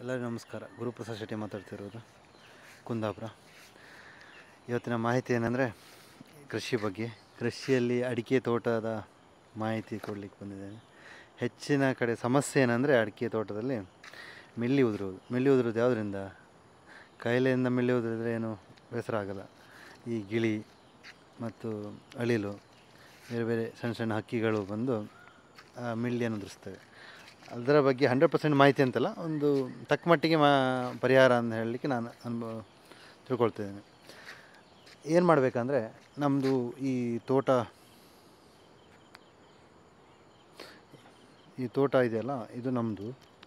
ಎಲ್ಲರಿಗೂ ನಮಸ್ಕಾರ ಗುರುಪ್ರಸಾದ್ ಶೆಟ್ಟಿ ಮಾತಾಡ್ತಿರೋದು ಕುಂದಾಪುರ ಇವತ್ತಿನ ಮಾಹಿತಿ ಏನಂದರೆ ಕೃಷಿ ಬಗ್ಗೆ ಕೃಷಿಯಲ್ಲಿ ಅಡಿಕೆ ತೋಟದ ಮಾಹಿತಿ ಕೊಡಲಿಕ್ಕೆ ಬಂದಿದ್ದೇನೆ ಹೆಚ್ಚಿನ ಕಡೆ ಸಮಸ್ಯೆ ಏನಂದರೆ ಅಡಿಕೆ ತೋಟದಲ್ಲಿ ಮಿಲ್ಲಿ ಉದುರುವುದು ಮಿಲ್ಲಿ ಉದುರುವುದು ಯಾವುದರಿಂದ ಕಾಯಿಲೆಯಿಂದ ಮಿಲ್ಲಿ ಉದುರಿದ್ರೆ ಏನು ಬೇಸರ ಆಗಲ್ಲ ಈ ಗಿಳಿ ಮತ್ತು ಅಳಿಲು ಬೇರೆ ಬೇರೆ ಸಣ್ಣ ಸಣ್ಣ ಹಕ್ಕಿಗಳು ಬಂದು ಆ ಮಿಲ್ಲಿಯನ್ನು ಉದುರಿಸ್ತವೆ ಅದರ ಬಗ್ಗೆ ಹಂಡ್ರೆಡ್ ಪರ್ಸೆಂಟ್ ಮಾಹಿತಿ ಅಂತಲ್ಲ ಒಂದು ತಕ್ಕ ಮಟ್ಟಿಗೆ ಮಾ ಪರಿಹಾರ ಅಂತ ಹೇಳಲಿಕ್ಕೆ ನಾನು ಅನುಭವ ತಿಳ್ಕೊಳ್ತಿದ್ದೇನೆ ಏನು ಮಾಡಬೇಕಂದ್ರೆ ನಮ್ಮದು ಈ ತೋಟ ಈ ತೋಟ ಇದೆಯಲ್ಲ ಇದು ನಮ್ಮದು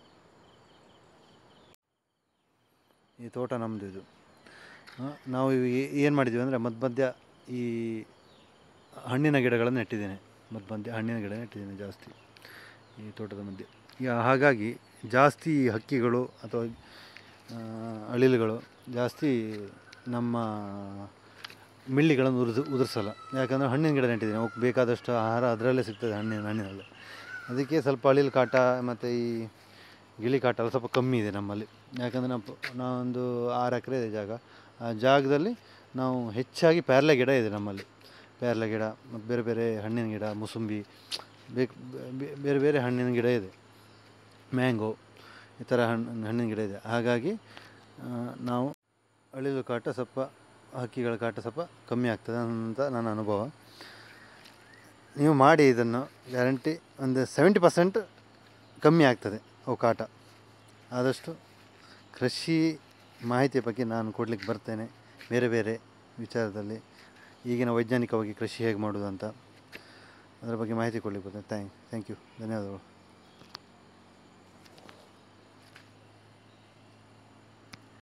ಈ ತೋಟ ನಮ್ಮದು ಇದು ಆ, ನಾವು ಏನು ಮಾಡಿದ್ದೀವಿ ಅಂದರೆ ಮಧ್ಯ ಮಧ್ಯ ಈ ಹಣ್ಣಿನ ಗಿಡಗಳನ್ನು ನೆಟ್ಟಿದ್ದೇನೆ ಮಧ್ಯ ಮಧ್ಯ ಹಣ್ಣಿನ ಗಿಡ ನೆಟ್ಟಿದ್ದೇನೆ ಜಾಸ್ತಿ ಈ ತೋಟದ ಮಧ್ಯೆ ಈಗ ಹಾಗಾಗಿ ಜಾಸ್ತಿ ಹಕ್ಕಿಗಳು ಅಥವಾ ಆ, ಅಳಿಲುಗಳು ಜಾಸ್ತಿ ನಮ್ಮ ಮಿಳ್ಳಿಗಳನ್ನು ಉರಿದು ಉದುರಿಸಲ್ಲ ಯಾಕಂದರೆ ಹಣ್ಣಿನ ಗಿಡ ನೆಟ್ಟಿದ್ದೀನಿ ಅವಕ್ಕೆ ಬೇಕಾದಷ್ಟು ಆಹಾರ ಅದರಲ್ಲೇ ಸಿಗ್ತದೆ ಹಣ್ಣಿನ ಹಣ್ಣಿನಲ್ಲೇ ಅದಕ್ಕೆ ಸ್ವಲ್ಪ ಅಳಿಲು ಕಾಟ ಮತ್ತು ಈ ಗಿಳಿ ಕಾಟ ಎಲ್ಲ ಸ್ವಲ್ಪ ಕಮ್ಮಿ ಇದೆ ನಮ್ಮಲ್ಲಿ ಯಾಕಂದರೆ ನಾವು ಪ- ನಾವೊಂದು ಆರು ಎಕರೆ ಇದೆ ಜಾಗ ಆ ಜಾಗದಲ್ಲಿ ನಾವು ಹೆಚ್ಚಾಗಿ ಪೇರಲೆ ಗಿಡ ಇದೆ ನಮ್ಮಲ್ಲಿ ಪೇರಲೆ ಗಿಡ ಮತ್ತು ಬೇರೆ ಬೇರೆ ಹಣ್ಣಿನ ಗಿಡ ಮೂಸಂಬಿ ಬೇಕು ಬೇರೆ ಬೇರೆ ಹಣ್ಣಿನ ಗಿಡ ಇದೆ ಮ್ಯಾಂಗೋ ಈ ಥರ ಹಣ್ಣು ಹಣ್ಣಿನ ಗಿಡ ಇದೆ ಹಾಗಾಗಿ ಆ, ನಾವು ಅಳಿಲು ಕಾಟ ಸ್ವಲ್ಪ ಹಕ್ಕಿಗಳ ಕಾಟ ಸ್ವಲ್ಪ ಕಮ್ಮಿ ಆಗ್ತದೆ ಅಂತ ನನ್ನ ಅನುಭವ ನೀವು ಮಾಡಿ ಇದನ್ನು ಗ್ಯಾರಂಟಿ ಒಂದು ಸೆವೆಂಟಿ ಪರ್ಸೆಂಟ್ ಕಮ್ಮಿ ಆಗ್ತದೆ ಅವು ಕಾಟ ಆದಷ್ಟು ಕೃಷಿ ಮಾಹಿತಿಯ ಬಗ್ಗೆ ನಾನು ಕೊಡಲಿಕ್ಕೆ ಬರ್ತೇನೆ ಬೇರೆ ಬೇರೆ ವಿಚಾರದಲ್ಲಿ ಈಗಿನ ವೈಜ್ಞಾನಿಕವಾಗಿ ಕೃಷಿ ಹೇಗೆ ಮಾಡೋದು ಅಂತ ಅದರ ಬಗ್ಗೆ ಮಾಹಿತಿ ಕೊಡಲಿಕ್ಕೆ ಬರ್ತೇನೆ ಥ್ಯಾಂಕ್ ಥ್ಯಾಂಕ್ ಯು ಧನ್ಯವಾದಗಳು